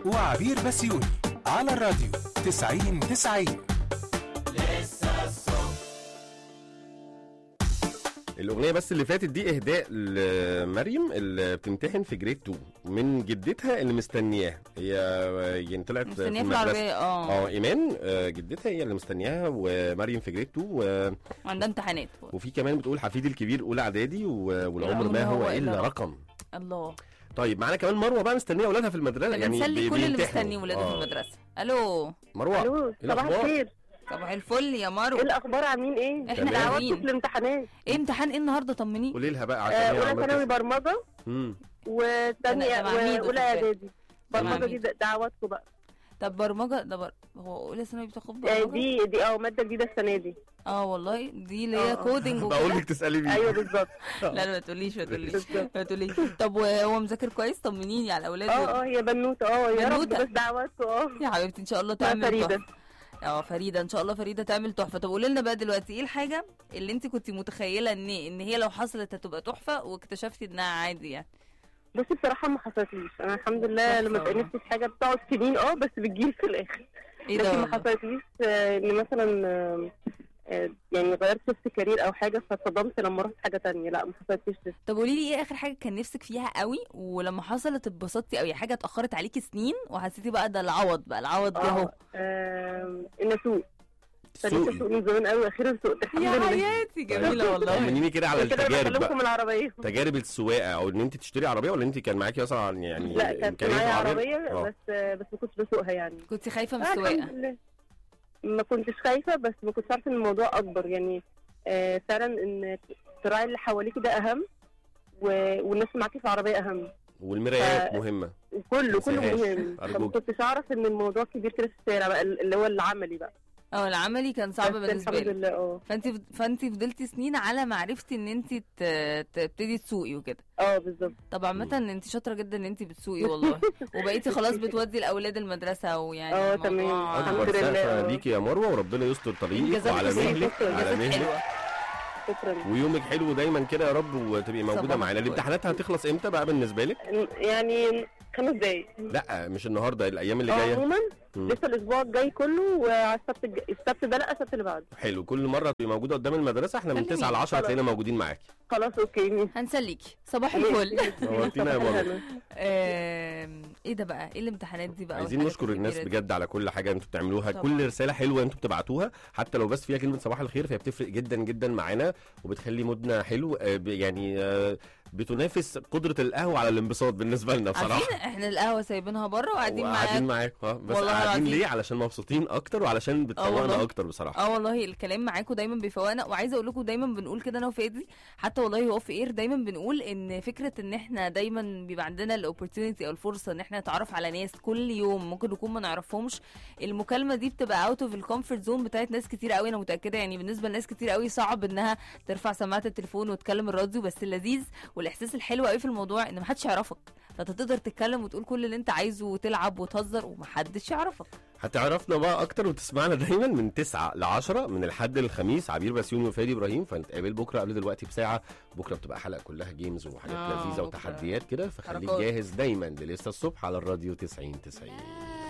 وعبير بسيوني على الراديو 90 90 الاغنيه بس اللي فاتت دي اهداء لمريم اللي بتمتحن في جريد 2 من جدتها اللي مستنياها هي يعني طلعت مستنيه في المدرسة. العربيه اه اه ايمان آه، جدتها هي اللي مستنياها ومريم في جريد 2 و... وعندها امتحانات وفي كمان بتقول حفيدي الكبير اولى اعدادي و... والعمر ما هو الا رقم الله طيب معانا كمان مروه بقى مستنيه اولادها في المدرسه يعني يعني بنسلي بي- كل اللي بيمتحنوا. مستني ولاده في آه. المدرسه الو مروه الو إيه صباح الأخبار؟ الخير صباح الفل يا مارو ايه الاخبار عاملين ايه احنا تمام. دعواتكم قاعدين في الامتحانات ايه امتحان ايه النهارده طمني قولي لها بقى آه، عشان هي اولى عمالة ثانوي تسأل. برمجه مم. وثانيه ده مع ميدو واولى خد بالك. اعدادي ده مع برمجه دي ميدو. دعواتكم بقى طب برمجه ده بر... هو اولى ثانوي بتاخد آه، برمجه دي دي اه ماده جديده السنه دي اه والله دي اللي آه، هي آه. كودنج بقول وكده لك تسالي مين ايوه بالظبط لا لا ما تقوليش ما تقوليش بالظبط ما تقوليش طب وهو مذاكر كويس طمنيني على الاولاد اه اه هي بنوته اه يا رب بنوتة. بس دعواتكم اه يا حبيبتي ان شاء الله اسمها تعمل فريده تحفه اه فريده ان شاء الله فريده تعمل تحفه طب قولي لنا بقى دلوقتي ايه الحاجه اللي انت كنت متخيله ان ان هي لو حصلت هتبقى تحفه واكتشفتي انها عادي يعني بصي بصراحه ما حصلتليش انا الحمد لله تحفة لما والله. بقى نفسي في حاجه بتقعد سنين اه بس بتجيلي في الاخر ايه ده لكن ما والله؟ حصلتليش آه، ان مثلا آه، آه، يعني غيرت شفت كارير او حاجه فاتصدمت لما رحت حاجه تانية لا ما حصلتليش لسه. طب قولي لي ايه اخر حاجه كان نفسك فيها قوي ولما حصلت اتبسطتي قوي حاجه اتاخرت عليكي سنين وحسيتي بقى ده العوض بقى العوض جه اهو آه، ان اسوق فنفسي سوقي اسوق من زمان قوي واخيرا سوقت الحمد يا لله حياتي جميله والله طمنيني كده على كده التجارب بقى بكلمكم العربيه تجارب السواقه او ان انت تشتري عربيه ولا انت كان معاكي اصلا يعني لا كانت إمكانية معايا عربية؟ عربيه آه. بس آه، بس ما كنتش بسوقها يعني كنت خايفه من آه، السواقه الحمد لله ما كنتش خايفه بس ما كنتش عارفه ان الموضوع اكبر يعني آه، فعلا ان تراعي اللي حواليكي ده اهم و- والناس اللي معاكي في العربيه اهم والمرايات ف- مهمه وكله كله تنساهاش. مهم فما أرجوك. كنتش اعرف ان الموضوع كبير كده في الشارع بقى اللي هو العملي بقى اه العملي كان صعب بس بالنسبه الحمد لي لله اه فانت فانت فضلتي سنين على ما عرفتي ان انت ت- تبتدي تسوقي وكده اه بالظبط طب عامة ان انت شاطرة جدا ان انت بتسوقي والله وبقيتي خلاص بتودي الاولاد المدرسة ويعني اه الموضوع- تمام. الحمد اكبر لله، سقفه آه. ليكي يا مروه وربنا يستر طريقك إنجازات وعلى كتير، مهلك على إنجازات مهلك حلوة شكرا ويومك حلو دايما كده يا رب وتبقي موجوده صباح معانا الفل. الامتحانات هتخلص امتى بقى بالنسبه لك يعني خمس دقايق لا مش النهارده الايام اللي اه جايه عموما مم. لسه الاسبوع الجاي كله وعلى السبت الج... السبت ده لا السبت اللي بعده حلو كل مره تبقي موجوده قدام المدرسه احنا من كلميني. 9 ل 10 خلاص. هتلاقينا موجودين معاكي خلاص اوكي هنسليكي صباح الفل نورتينا يا مروه آم، ايه ده بقى ايه الامتحانات دي بقى عايزين والحاجات نشكر الناس الكبيرة دي؟ بجد على كل حاجه انتوا بتعملوها طبعا. كل رساله حلوه انتوا بتبعتوها حتى لو بس فيها كلمه صباح الخير فهي بتفرق جدا جدا معانا وبتخلي مودنا حلو آه، ب- يعني آه، بتنافس قدره القهوه على الانبساط بالنسبه لنا بصراحه عارفين احنا القهوة سايبينها بره وقاعدين وقاعدين معاك معاك اه بس والله قاعدين العظيم. ليه علشان مبسوطين اكتر وعلشان بتفوقنا والله. اكتر بصراحه اه والله الكلام معاكم دايما بيفوقنا وعايزه اقول لكم دايما بنقول كده انا وفادي حتى والله هو في اير دايما بنقول ان فكره ان احنا دايما بيبقى عندنا الاوبورتونيتي او الفرصه ان احنا نتعرف على ناس كل يوم ممكن نكون ما نعرفهمش المكالمه دي بتبقى اوت اوف الكومفورت زون بتاعت ناس كتير قوي انا متاكده يعني بالنسبه لناس كتير قوي صعب انها ترفع سماعه التليفون وتكلم الراديو بس اللذيذ والاحساس الحلو قوي في الموضوع ان محدش يعرفك فانت تقدر تتكلم وتقول كل اللي انت عايزه وتلعب وتهزر ومحدش يعرفك هتعرفنا بقى اكتر وتسمعنا دايما من 9 ل 10 من الحد للخميس عبير بسيوني وفادي ابراهيم فنتقابل بكره قبل دلوقتي بساعه بكره بتبقى حلقه كلها جيمز وحاجات آه، لذيذه بكرة. وتحديات كده فخليك حركات. جاهز دايما للسه الصبح على الراديو 90 90